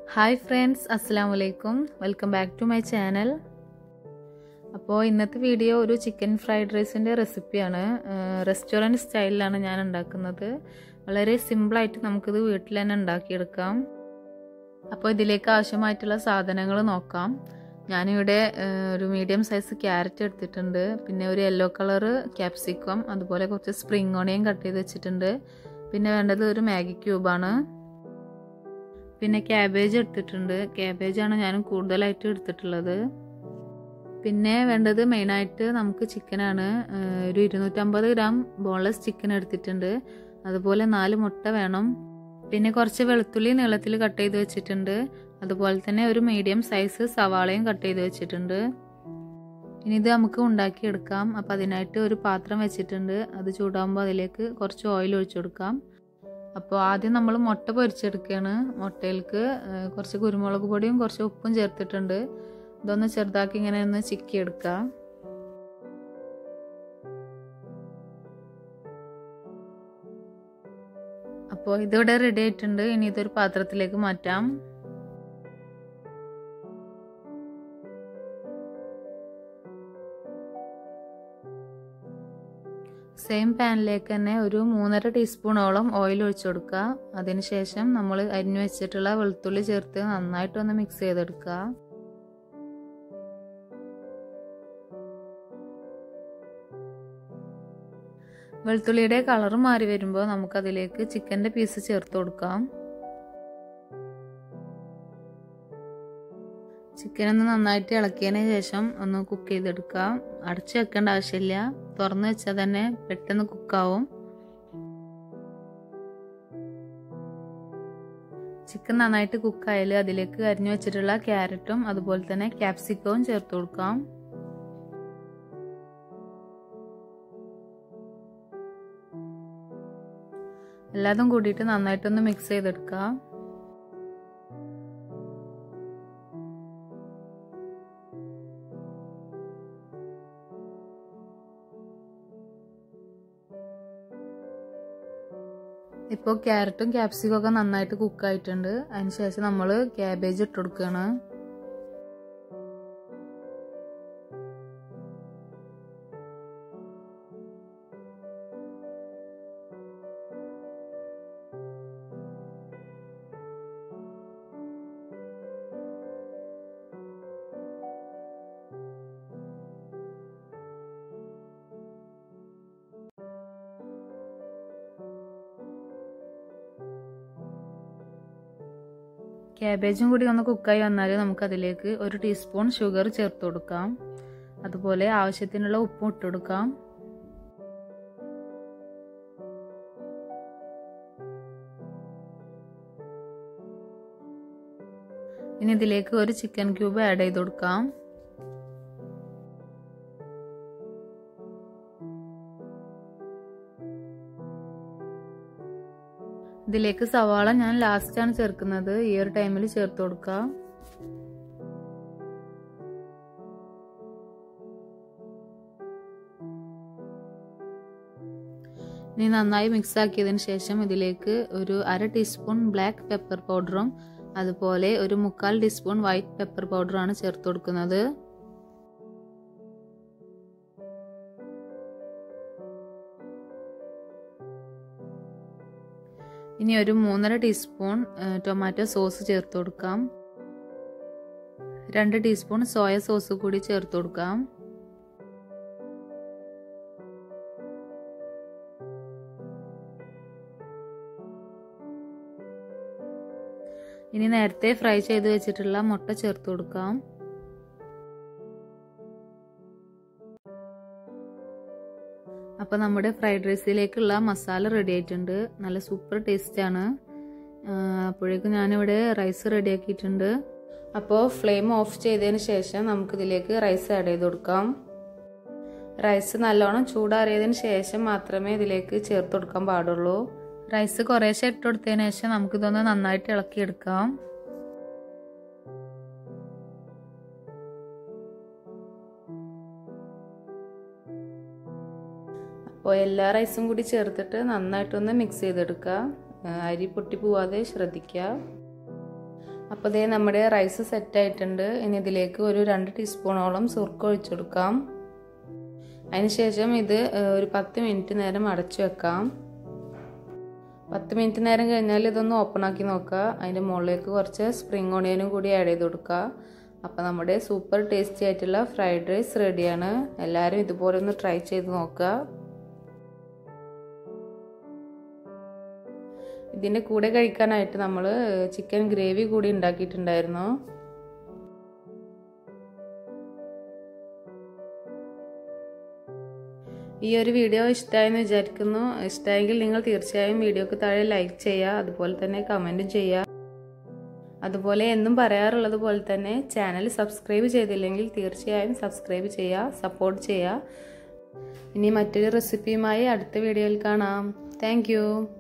hi friends അസ്സാം വലൈക്കും welcome back to my channel അപ്പോൾ ഇന്നത്തെ വീഡിയോ ഒരു ചിക്കൻ ഫ്രൈഡ് റൈസിൻ്റെ റെസിപ്പിയാണ് റെസ്റ്റോറൻറ്റ് സ്റ്റൈലിലാണ് ഞാൻ ഉണ്ടാക്കുന്നത് വളരെ സിമ്പിളായിട്ട് നമുക്കിത് വീട്ടിൽ തന്നെ ഉണ്ടാക്കിയെടുക്കാം അപ്പോൾ ഇതിലേക്ക് ആവശ്യമായിട്ടുള്ള സാധനങ്ങൾ നോക്കാം ഞാനിവിടെ ഒരു മീഡിയം സൈസ് ക്യാരറ്റ് എടുത്തിട്ടുണ്ട് പിന്നെ ഒരു യെല്ലോ കളറ് ക്യാപ്സിക്കം അതുപോലെ കുറച്ച് സ്പ്രിങ് ഓണിയൻ കട്ട് ചെയ്ത് വെച്ചിട്ടുണ്ട് പിന്നെ വേണ്ടത് ഒരു മാഗി ക്യൂബാണ് പിന്നെ ക്യാബേജ് എടുത്തിട്ടുണ്ട് ക്യാബേജാണ് ഞാൻ കൂടുതലായിട്ട് എടുത്തിട്ടുള്ളത് പിന്നെ വേണ്ടത് മെയിനായിട്ട് നമുക്ക് ചിക്കനാണ് ഒരു ഇരുന്നൂറ്റമ്പത് ഗ്രാം ബോൺലെസ് ചിക്കൻ എടുത്തിട്ടുണ്ട് അതുപോലെ നാല് മുട്ട വേണം പിന്നെ കുറച്ച് വെളുത്തുള്ളി നീളത്തിൽ കട്ട് ചെയ്ത് വെച്ചിട്ടുണ്ട് അതുപോലെ തന്നെ ഒരു മീഡിയം സൈസ് സവാളയും കട്ട് ചെയ്ത് വെച്ചിട്ടുണ്ട് ഇനി ഇത് നമുക്ക് ഉണ്ടാക്കിയെടുക്കാം അപ്പം അതിനായിട്ട് ഒരു പാത്രം വെച്ചിട്ടുണ്ട് അത് ചൂടാകുമ്പോൾ അതിലേക്ക് കുറച്ച് ഓയിൽ ഒഴിച്ചു കൊടുക്കാം അപ്പോൾ ആദ്യം നമ്മൾ മുട്ട പൊരിച്ചെടുക്കുകയാണ് മുട്ടയിലേക്ക് കുറച്ച് കുരുമുളക് പൊടിയും കുറച്ച് ഉപ്പും ചേർത്തിട്ടുണ്ട് ഇതൊന്ന് ചെറുതാക്കി ഇങ്ങനെ ഒന്ന് ചിക്കി എടുക്കുക അപ്പോൾ ഇതിവിടെ റെഡി ആയിട്ടുണ്ട് ഇനി ഇതൊരു പാത്രത്തിലേക്ക് മാറ്റാം സെയിം പാനിലേക്ക് തന്നെ ഒരു മൂന്നര ടീസ്പൂണോളം ഓയിൽ ഒഴിച്ചു കൊടുക്കുക അതിനുശേഷം നമ്മൾ അരിഞ്ഞു വെച്ചിട്ടുള്ള വെളുത്തുള്ളി ചേർത്ത് നന്നായിട്ടൊന്ന് മിക്സ് ചെയ്തെടുക്കുക വെളുത്തുള്ളിയുടെ കളർ മാറി വരുമ്പോൾ നമുക്കതിലേക്ക് ചിക്കൻ്റെ പീസ് ചേർത്ത് കൊടുക്കാം ചിക്കൻ ഒന്ന് നന്നായിട്ട് ഇളക്കിയതിന് ശേഷം ഒന്ന് കുക്ക് ചെയ്തെടുക്കുക അടച്ചു വെക്കേണ്ട ആവശ്യമില്ല തുറന്ന് വെച്ചാൽ തന്നെ പെട്ടെന്ന് കുക്കാവും ചിക്കൻ നന്നായിട്ട് കുക്കായാൽ അതിലേക്ക് അരിഞ്ഞു വെച്ചിട്ടുള്ള ക്യാരറ്റും അതുപോലെ തന്നെ ക്യാപ്സിക്കവും ചേർത്ത് കൊടുക്കാം എല്ലാതും കൂടിയിട്ട് നന്നായിട്ടൊന്ന് മിക്സ് ചെയ്തെടുക്കാം ഇപ്പോൾ ക്യാരറ്റും ക്യാപ്സിക്കും ഒക്കെ നന്നായിട്ട് കുക്കായിട്ടുണ്ട് അതിനുശേഷം നമ്മൾ ക്യാബേജ് ഇട്ട് കൊടുക്കുകയാണ് ക്യാബേജും കൂടി ഒന്ന് കുക്കായി വന്നാൽ നമുക്ക് അതിലേക്ക് ഒരു ടീസ്പൂൺ ഷുഗർ ചേർത്ത് കൊടുക്കാം അതുപോലെ ആവശ്യത്തിനുള്ള ഉപ്പും ഇട്ട് കൊടുക്കാം ഇനി ഇതിലേക്ക് ഒരു ചിക്കൻ ക്യൂബ് ആഡ് ചെയ്ത് കൊടുക്കാം ഇതിലേക്ക് സവാള ഞാൻ ലാസ്റ്റാണ് ചേർക്കുന്നത് ഈ ഒരു ടൈമിൽ ചേർത്ത് കൊടുക്കുക ഇനി നന്നായി മിക്സ് ആക്കിയതിന് ശേഷം ഇതിലേക്ക് ഒരു അര ടീസ്പൂൺ ബ്ലാക്ക് പെപ്പർ പൗഡറും അതുപോലെ ഒരു മുക്കാൽ ടീസ്പൂൺ വൈറ്റ് പെപ്പർ പൗഡറുമാണ് ചേർത്ത് കൊടുക്കുന്നത് ഇനി ഒരു മൂന്നര ടീസ്പൂൺ ടൊമാറ്റോ സോസ് ചേർത്ത് കൊടുക്കാം രണ്ട് ടീസ്പൂൺ സോയ സോസ് കൂടി ചേർത്ത് കൊടുക്കാം ഇനി നേരത്തെ ഫ്രൈ ചെയ്ത് വെച്ചിട്ടുള്ള മുട്ട ചേർത്ത് കൊടുക്കാം അപ്പോൾ നമ്മുടെ ഫ്രൈഡ് റൈസിലേക്കുള്ള മസാല റെഡി ആയിട്ടുണ്ട് നല്ല സൂപ്പർ ടേസ്റ്റ് ആണ് അപ്പോഴേക്കും ഞാനിവിടെ റൈസ് റെഡി ആക്കിയിട്ടുണ്ട് അപ്പോൾ ഫ്ലെയിം ഓഫ് ചെയ്തതിന് ശേഷം നമുക്കിതിലേക്ക് റൈസ് ആഡ് ചെയ്ത് കൊടുക്കാം റൈസ് നല്ലോണം ചൂടാറിയതിന് ശേഷം മാത്രമേ ഇതിലേക്ക് ചേർത്ത് കൊടുക്കാൻ പാടുള്ളൂ റൈസ് കുറേശ്ശെ ഇട്ട് കൊടുത്തതിന് ശേഷം നമുക്കിതൊന്ന് നന്നായിട്ട് ഇളക്കിയെടുക്കാം അപ്പോൾ എല്ലാ റൈസും കൂടി ചേർത്തിട്ട് നന്നായിട്ടൊന്ന് മിക്സ് ചെയ്തെടുക്കുക അരി പൊട്ടി പോവാതെ ശ്രദ്ധിക്കുക അപ്പോൾ ഇതേ നമ്മുടെ റൈസ് സെറ്റ് ആയിട്ടുണ്ട് ഇനി ഇതിലേക്ക് ഒരു രണ്ട് ടീസ്പൂണോളം സുർക്ക ഒഴിച്ചു കൊടുക്കാം അതിനുശേഷം ഇത് ഒരു പത്ത് മിനിറ്റ് നേരം അടച്ചു വെക്കാം പത്ത് മിനിറ്റ് നേരം കഴിഞ്ഞാൽ ഇതൊന്ന് ഓപ്പൺ ആക്കി നോക്കുക അതിൻ്റെ മുകളിലേക്ക് കുറച്ച് സ്പ്രിംഗ് ഓണിയനും കൂടി ആഡ് ചെയ്ത് കൊടുക്കുക അപ്പോൾ നമ്മുടെ സൂപ്പർ ടേസ്റ്റി ആയിട്ടുള്ള ഫ്രൈഡ് റൈസ് റെഡിയാണ് എല്ലാവരും ഇതുപോലെ ഒന്ന് ട്രൈ ചെയ്ത് നോക്കുക ഇതിൻ്റെ കൂടെ കഴിക്കാനായിട്ട് നമ്മൾ ചിക്കൻ ഗ്രേവി കൂടി ഉണ്ടാക്കിയിട്ടുണ്ടായിരുന്നു ഈ ഒരു വീഡിയോ ഇഷ്ടമായെന്ന് വിചാരിക്കുന്നു ഇഷ്ടമായെങ്കിൽ നിങ്ങൾ തീർച്ചയായും വീഡിയോക്ക് താഴെ ലൈക്ക് ചെയ്യുക അതുപോലെ തന്നെ കമൻറ്റും ചെയ്യുക അതുപോലെ എന്നും പറയാറുള്ളത് പോലെ തന്നെ ചാനൽ സബ്സ്ക്രൈബ് ചെയ്തില്ലെങ്കിൽ തീർച്ചയായും സബ്സ്ക്രൈബ് ചെയ്യുക സപ്പോർട്ട് ചെയ്യുക ഇനി മറ്റൊരു റെസിപ്പിയുമായി അടുത്ത വീഡിയോയിൽ കാണാം താങ്ക്